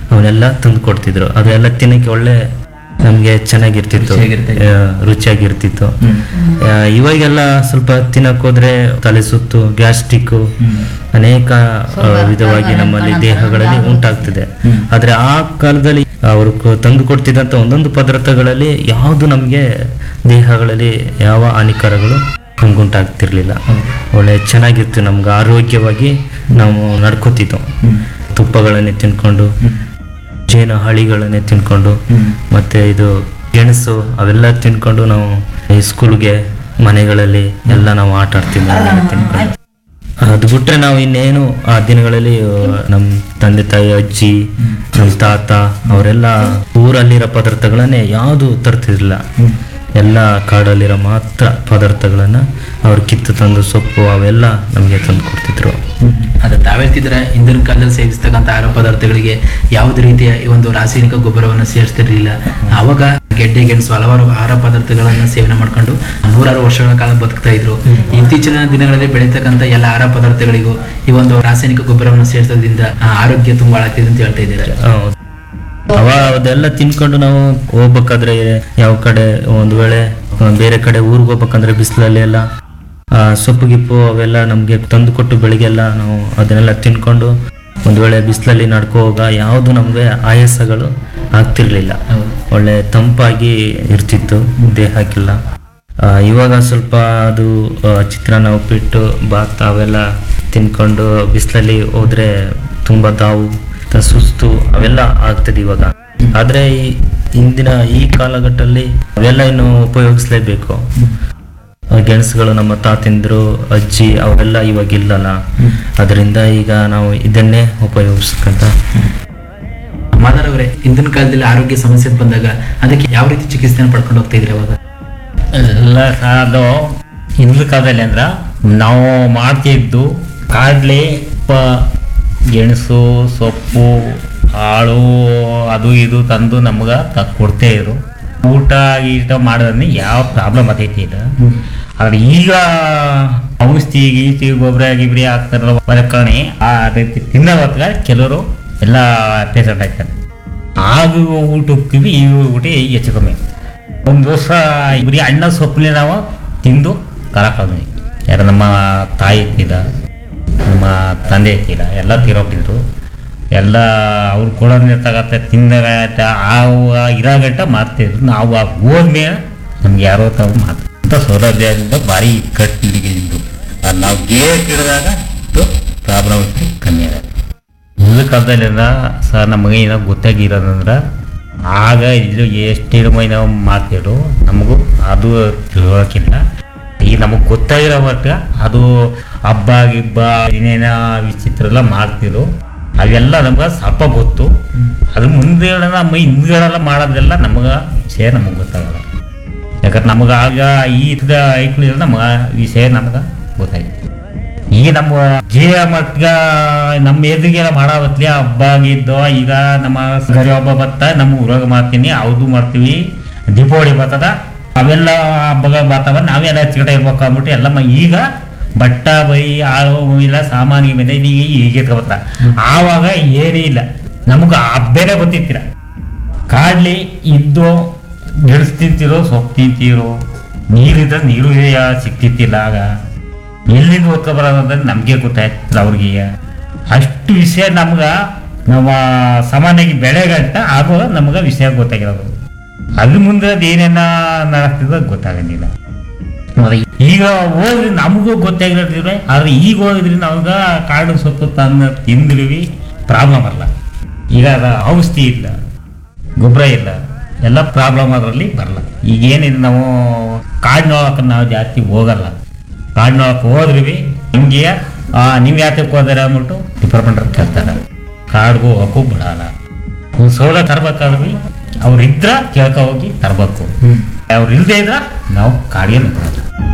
ಅವನ್ನೆಲ್ಲ ತಂದು ಕೊಡ್ತಿದ್ರು ಅದೆಲ್ಲ ತಿನ್ನಕ್ಕೆ ಒಳ್ಳೆ ನಮಗೆ ಚೆನ್ನಾಗಿರ್ತಿತ್ತು ರುಚಿಯಾಗಿರ್ತಿತ್ತು. ಆ, ರುಚಿಯಾಗಿರ್ತಿತ್ತು ಹ್ಮ್. ಆ, ಇವಾಗೆಲ್ಲ ಸ್ವಲ್ಪ ತಿನ್ನಕ್ ಹೋದ್ರೆ ತಲೆ ಸುತ್ತು ಗ್ಯಾಸ್ಟ್ರಿಕ್ ಹ್ಮ್. ಅನೇಕ ಆ, ವಿಧವಾಗಿ ನಮ್ಮಲ್ಲಿ ದೇಹಗಳಲ್ಲಿ ಉಂಟಾಗ್ತಿದೆ ಹ್ಮ್. ಆದ್ರೆ ಆ ಕಾಲದಲ್ಲಿ ಅವರು ತಂದು ಕೊಡ್ತಿದ್ದಂತ ಒಂದೊಂದು ಪದಾರ್ಥಗಳಲ್ಲಿ ಯಾವುದು ನಮಗೆ ದೇಹಗಳಲ್ಲಿ ಯಾವ ಹಾನಿಕರಗಳು ನಮ್ಗೆ ಉಂಟಾಗ್ತಿರ್ಲಿಲ್ಲ ಒಳ್ಳೆ ಚೆನ್ನಾಗಿತ್ತು ನಮ್ಗೆ ಆರೋಗ್ಯವಾಗಿ ನಾವು ನಡ್ಕೋತಿದ್ದೋ ಹ್ಮ್. ತುಪ್ಪಗಳನ್ನೇ ತಿನ್ಕೊಂಡು ಜೇನು ಹಳಿಗಳನ್ನೇ ತಿನ್ಕೊಂಡು ಹ್ಮ್. ಮತ್ತೆ ಇದು ಗೆಣಸು ಅವೆಲ್ಲ ತಿನ್ಕೊಂಡು ನಾವು ಈ ಸ್ಕೂಲ್ಗೆ ಮನೆಗಳಲ್ಲಿ ಎಲ್ಲ ನಾವು ಆಟ ಆಡ್ತಿದ್ವಿ ಅದನ್ನೆಲ್ಲ ತಿನ್ಕೊಂಡು ಅದು ಬಿಟ್ರೆ ನಾವು ಇನ್ನೇನು ಆ ದಿನಗಳಲ್ಲಿ ನಮ್ಮ ತಂದೆ ತಾಯಿ ಅಜ್ಜಿ ನಮ್ಮ ತಾತ ಅವರೆಲ್ಲ ಊರಲ್ಲಿರೋ ಪದಾರ್ಥಗಳನ್ನೇ ಯಾವುದು ತರ್ತಿರ್ಲಿಲ್ಲ ಎಲ್ಲ ಕಾಡಲ್ಲಿರೋ ಮಾತ್ರ ಪದಾರ್ಥಗಳನ್ನ ಅವ್ರು ಕಿತ್ತು ತಂದು ಸೊಪ್ಪು ಅವೆಲ್ಲ ನಮಗೆ ತಂದು ಕೊಡ್ತಿದ್ರು ಅದು ತಾವ್ ಹೇಳ್ತಿದ್ರೆ ಹಿಂದಿನ ಕಾಲದಲ್ಲಿ ಸೇವಿಸ್ತಕ್ಕಂಥ ಆಹಾರ ಪದಾರ್ಥಗಳಿಗೆ ಯಾವುದೇ ರೀತಿಯ ಈ ಒಂದು ರಾಸಾಯನಿಕ ಗೊಬ್ಬರವನ್ನು ಸೇರಿಸ್ತಿರ್ಲಿಲ್ಲ ಅವಾಗ ಗೆಡ್ಡೆ ಗೆಣಸು ಹಲವಾರು ಆಹಾರ ಪದಾರ್ಥಗಳನ್ನ ಸೇವನೆ ಮಾಡ್ಕೊಂಡು ನೂರಾರು ವರ್ಷಗಳ ಕಾಲ ಬದುಕ್ತಾ ಇದ್ರು ಇತ್ತೀಚಿನ ದಿನಗಳಲ್ಲಿ ಬೆಳೀತಕ್ಕಂಥ ಎಲ್ಲ ಆಹಾರ ಪದಾರ್ಥಗಳಿಗೂ ಈ ಒಂದು ರಾಸಾಯನಿಕ ಗೊಬ್ಬರವನ್ನು ಸೇರಿಸೋದ್ರಿಂದ ಆ, ಆರೋಗ್ಯ ತುಂಬಾ ಹಾಳಾಗ್ತಿದೆ ಅಂತ ಹೇಳ್ತಾ ಇದ್ದಾರೆ ಹೌದು. ಅವ ಅದೆಲ್ಲ ತಿನ್ಕೊಂಡು ನಾವು ಹೋಗ್ಬೇಕಾದ್ರೆ ಯಾವ ಕಡೆ ಒಂದು ವೇಳೆ ಆ, ಬೇರೆ ಕಡೆ ಊರಿಗೆ ಹೋಗ್ಬೇಕಂದ್ರೆ ಬಿಸಿಲಲ್ಲಿ ಎಲ್ಲ ಆ, ಸೊಪ್ಪು ಗಿಪ್ಪು ಅವೆಲ್ಲ ನಮಗೆ ತಂದು ಕೊಟ್ಟು ಬೆಳಿಗ್ಗೆಲ್ಲ ನಾವು ಅದನ್ನೆಲ್ಲ ತಿನ್ಕೊಂಡು ಒಂದು ವೇಳೆ ಬಿಸಿಲಲ್ಲಿ ನಡ್ಕೋವಾಗ ಯಾವುದು ನಮಗೆ ಆಯಾಸಗಳು ಆಗ್ತಿರ್ಲಿಲ್ಲ ಹೌದು. ಒಳ್ಳೆ ತಂಪಾಗಿ ಇರ್ತಿತ್ತು ದೇಹಕ್ಕೆಲ್ಲ ಆ, ಇವಾಗ ಸ್ವಲ್ಪ ಅದು ಆ, ಚಿತ್ರಾನ್ನ ಉಪ್ಪಿಟ್ಟು ಬಾತ್ ಅವೆಲ್ಲ ತಿನ್ಕೊಂಡು ಬಿಸಿಲಲ್ಲಿ ಹೋದ್ರೆ ತುಂಬಾ ತಾವು ತ- ಸುಸ್ತು ಅವೆಲ್ಲ ಆಗ್ತದೆ ಇವಾಗ ಆದ್ರೆ ಈ ಇಂದಿನ ಈ ಕಾಲಘಟ್ಟದಲ್ಲಿ ಅವೆಲ್ಲ ಇನ್ನು ಉಪಯೋಗಿಸ್ಲೇಬೇಕು ಆ, ಗೆಣಸುಗಳು ನಮ್ಮ ತಾತಿಂದ್ರು ಅಜ್ಜಿ ಅವೆಲ್ಲ ಇವಾಗ ಇಲ್ಲಲ್ಲ ಅದರಿಂದ ಈಗ ನಾವು ಇದನ್ನೇ ಉಪಯೋಗಿಸ್ಕೊಂತ ಮಾದರ್ ಅವರೇ ಹಿಂದಿನ ಕಾಲದಲ್ಲಿ ಆರೋಗ್ಯ ಸಮಸ್ಯೆ ಬಂದಾಗ ಅದಕ್ಕೆ ಯಾವ ರೀತಿ ಚಿಕಿತ್ಸೆಯನ್ನು ಪಡ್ಕೊಂಡು ಹೋಗ್ತಾ ಇದ್ರಿ ಅವಾಗ ಎಲ್ಲ ಅದು ಹಿಂದಿನ ಕಾಲದಲ್ಲಿ ಅಂದ್ರ ನಾವು ಮಾಡ್ತಿದ್ದು ಕಾಡ್ಲೆ ಪ- ಗೆಣಸು ಸೊಪ್ಪು ಆಳು ಅದು ಇದು ತಂದು ನಮ್ಗೆ ತ ಕೊಡ್ತೇ ಇದ್ರು ಊಟ ಗೀಟ ಮಾಡೋದ್ರಿಂದ ಯಾವ ಪ್ರಾಬ್ಲಮ್ ಆಗೈತಿ ಇಲ್ಲ ಆದ್ರೆ ಈಗ ಔಷಧಿ ಗೀತಿ ಗೊಬ್ಬರ ಗಿಬ್ರಿ ಹಾಕ್ತಾರಲ್ಲ ಹೊರಕಣೆ ಆ ರೀತಿ ತಿನ್ನೋ ಹೊತ್ಗೆ ಕೆಲವರು ಎಲ್ಲ ಪೇಷಂಟ್ ಆಗ್ತಾರೆ ಆಗ ಊಟ ಹೋಗ್ತೀವಿ ಈ ಊಟ ಹೆಚ್ಚು ಕಮ್ಮಿ ಒಂದು ವರ್ಷ ಬರೀ ಅಣ್ಣ ಸೊಪ್ಪನ್ನೇ ನಾವು ತಿಂದು ಕರಾಕದ್ವಿ ಯಾರು ನಮ್ಮ ತಾಯಿ ಇತ್ತಿದ ನಮ್ಮ ತಂದೆ ಇತ್ತಿಲ್ಲ ಎಲ್ಲ ತೀರೋಗಿದ್ರು ಎಲ್ಲ ಅವ್ರು ಕೊಡೋದ್ನೇ ತಗತ್ತೆ ತಿಂದಾಗ ಆವು ಇರೋ ಗಂಟ ಮಾಡ್ತಿದ್ರು ನಾವು ಆ ಹೋದ್ಮೇಲೆ ನಮ್ಗೆ ಯಾರೋ ತಾವು ಮಾತು ಅಂತ ಸೌಲಭ್ಯದಿಂದ ಭಾರಿ ಕಟ್ಟಿದ್ದು ಅದು ನಾವು ಗೇಟ್ ಹಿಡಿದಾಗ ಪ್ರಾಬ್ಲಮ್ ಕಮ್ಮಿ ಆಗುತ್ತೆ ಹಿಂದಿನ ಕಾಲದಲ್ಲೆಲ್ಲ ಸರ್ ನಮಗೆ ಏನೋ ಗೊತ್ತಾಗಿರೋದಂದ್ರೆ ಆಗ ಇದು ಎಷ್ಟು ಮೈ ನಾವು ಮಾಡ್ತಿರೋ ನಮಗೂ ಅದು ತಿಳುವಳಿಕಿಲ್ಲ ಈಗ ನಮಗೆ ಗೊತ್ತಾಗಿರೋ ಮಟ್ಟ ಅದು ಹಬ್ಬ ಗಿಬ್ಬ ಏನೇನ ವಿಚಿತ್ರ ಎಲ್ಲ ಮಾಡ್ತಿರೋ ಅವೆಲ್ಲ ನಮ್ಗೆ ಸ್ವಲ್ಪ ಗೊತ್ತು ಅದು ಮುಂದೆ ನಮ್ಮ ಹಿಂದ್ಗಡೆಲ್ಲ ಮಾಡೋದೆಲ್ಲ ನಮಗೆ ವಿಷಯ ನಮಗೆ ಗೊತ್ತಾಗಲ್ಲ ಯಾಕಂದ್ರೆ ನಮಗೆ ಆಗ ಈ ಥರದ ಐಕ್ಳು ನಮಗೆ ವಿಷಯ ನಮ್ಗೆ ಗೊತ್ತಾಯ್ತು ಈಗ ನಮ್ಮ ಜೀವ ಮಟ್ಗ ನಮ್ಮ ಎದುರಿಗೆಲ್ಲ ಮಾಡಾವತ್ಲಿ ಹಬ್ಬ ಆಗಿದ್ದೋ ಈಗ ನಮ್ಮ ಗರಿ ಹಬ್ಬ ಬತ್ತ ನಮ್ಮ ಊರಾಗ ಮಾಡ್ತೀನಿ ಅವ್ದು ಮಾಡ್ತೀವಿ ದೀಪಾವಳಿ ಬರ್ತದ ಅವೆಲ್ಲ ಹಬ್ಬಗಳು ಬರ್ತಾವ ನಾವೆಲ್ಲ ಚಿಕಟ ಇರ್ಬೇಕು ಅಂದ್ಬಿಟ್ಟು ಎಲ್ಲ ಮ- ಈಗ ಬಟ್ಟ ಬೈ ಆಳು ಇಲ್ಲ ಸಾಮಾನಿಗೆ ಮೇಲೆ ಈಗ ಹೀಗೆ ಬರ್ತ ಆವಾಗ ಏನೇ ಇಲ್ಲ ನಮ್ಗೆ ಹಬ್ಬನೇ ಗೊತ್ತಿತ್ತಿರ ಕಾಡ್ಲಿ ಇದ್ದು ಗೆಣಸು ತಿಂತಿರೋ ಸೊಪ್ಪು ತಿಂತಿರೋ ನೀರಿದ್ರೆ ನೀರು ಯಾ- ಸಿಕ್ತಿತ್ತಿಲ್ಲ ಆಗ ಎಲ್ಲಿಂದ ಓದ್ಕೊ ಬರೋದಂದ್ರೆ ನಮಗೆ ಗೊತ್ತಾಯ್ತದ ಅವ್ರಿಗೆ ಅಷ್ಟು ವಿಷಯ ನಮ್ಗ ನಮ್ಮ ಸಾಮಾನ್ಯವಾಗಿ ಬೆಳೆಗಂಟ ಆಗೋ ನಮ್ಗೆ ವಿಷಯ ಗೊತ್ತಾಗಿರೋದು ಅದ್ರ ಮುಂದೆ ಅದು ಏನೇನ ನಡೆಸ್ತಿದ್ದ ಗೊತ್ತಾಗಂಗಿಲ್ಲ ಮತ್ತೆ ಈಗ ಹೋದ್ರೆ ನಮಗೂ ಗೊತ್ತಾಗಿರೋದಿಲ್ಲ ಆದ್ರೆ ಈಗ ಹೋಗಿದ್ರಿ ನಮ್ಗ ಕಾಡು ಸೊಪ್ಪು ತಂದು ತಿಂದ್ರಿವಿ ಪ್ರಾಬ್ಲಮ್ ಅಲ್ಲ ಈಗ ಅದ ಔಷಧಿ ಇಲ್ಲ ಗೊಬ್ಬರ ಇಲ್ಲ ಎಲ್ಲ ಪ್ರಾಬ್ಲಮ್ ಅದರಲ್ಲಿ ಬರಲ್ಲ ಈಗ ಏನಿದೆ ನಾವು ಕಾಡಿನೊಳಕ್ಕೆ ನಾವು ಜಾಸ್ತಿ ಹೋಗಲ್ಲ ಕಾಡಿನೊಳಕ್ಕೆ ಹೋದ್ರಿ ನಿಮ್ಗೆ ಆ, ನೀವ್ ಯಾತಕ್ಕೆ ಹೋದಾರ ಅಂದ್ಬಿಟ್ಟು ಡಿಪಾರ್ಟ್ಮೆಂಟ್ ಕೇಳ್ತಾರೆ ಕಾಡ್ಗೂ ಹೋಗಕ್ಕೂ ಬಿಡಲ್ಲ ಒಂದು ಸೌಲ ತರ್ಬೇಕಾದ್ರಿ ಅವ್ರು ಇದ್ರ ಕೇಳ್ಕ ಹೋಗಿ ತರ್ಬೇಕು ಅವ್ರು ಇಲ್ದೇ ಇದ್ರ ನಾವು ಕಾಡಿಗೆ ನಿಂತ್ಕೊಳ್ಳೋದು